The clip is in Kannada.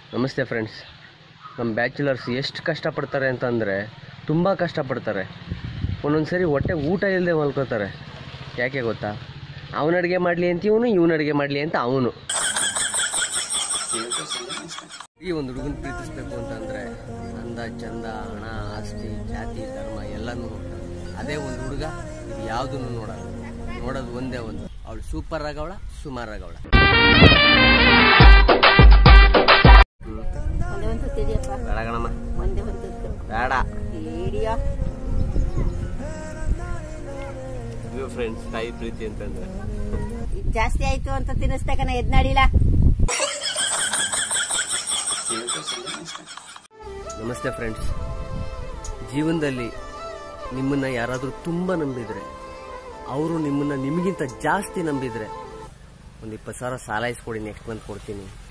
ನಮಸ್ತೆ ಫ್ರೆಂಡ್ಸ್ ನಮ್ಮ ಬ್ಯಾಚುಲರ್ಸ್ ಎಷ್ಟು ಕಷ್ಟಪಡ್ತಾರೆ ಅಂತಂದರೆ ತುಂಬ ಕಷ್ಟಪಡ್ತಾರೆ ಒಂದೊಂದು ಸರಿ ಹೊಟ್ಟೆ ಊಟ ಇಲ್ಲದೆ ಮಲ್ಕೋತಾರೆ ಯಾಕೆ ಗೊತ್ತಾ ಅವನ ಅಡುಗೆ ಮಾಡಲಿ ಅಂತ ಇವನು ಇವನ ಅಡುಗೆ ಮಾಡಲಿ ಅಂತ ಅವನು ಈ ಒಂದು ಹುಡುಗನ ಪ್ರೀತಿಸ್ಬೇಕು ಅಂತಂದರೆ ಅಂದ ಚಂದ ಹಣ ಆಸ್ತಿ ಜಾತಿ ಧರ್ಮ ಎಲ್ಲನೂ ನೋಡ್ತಾನೆ ಅದೇ ಒಂದು ಹುಡುಗ ಇದು ಯಾವುದನ್ನು ನೋಡಲ್ಲ ನೋಡೋದು ಒಂದೇ ಒಂದು ಅವಳು ಸೂಪರ್ ಆಗವಳ ಸುಮಾರು ಆಗವಳ ಒಂದೇ ಒಂದು ಹೊತ್ತಿದೆಯಪ್ಪ ಬೇಡ ಕಣಮ್ಮ ಒಂದೇ ಹೊತ್ತಿದ್ದು ಬೇಡ ಏಡಿಯಾ ಇದು ಫ್ರೆಂಡ್ಸ್ ತಾಯಿ ಪ್ರೀತಿ ಅಂತಂದ್ರೆ ಜಾಸ್ತಿ ಆಯ್ತು ಅಂತ ತಿನ್ನಿಸ್ತಕನ ಎದ್ ನಡಿಲ್ಲ ನಮಸ್ತೆ ಫ್ರೆಂಡ್ಸ್ ಜೀವನದಲ್ಲಿ ನಿಮ್ಮನ್ನ ಯಾರಾದರೂ ತುಂಬ ನಂಬಿದ್ರೆ ಅವರು ನಿಮ್ಮನ್ನ ನಿಮಗಿಂತ ಜಾಸ್ತಿ ನಂಬಿದ್ರೆ ಒಂದು ಇಪ್ಪತ್ತು ಸಾವಿರ ಸಾಲ ಇಸ್ಕೊಡಿ ನೆಕ್ಸ್ಟ್ ಮಂತ್ ಕೊಡ್ತೀನಿ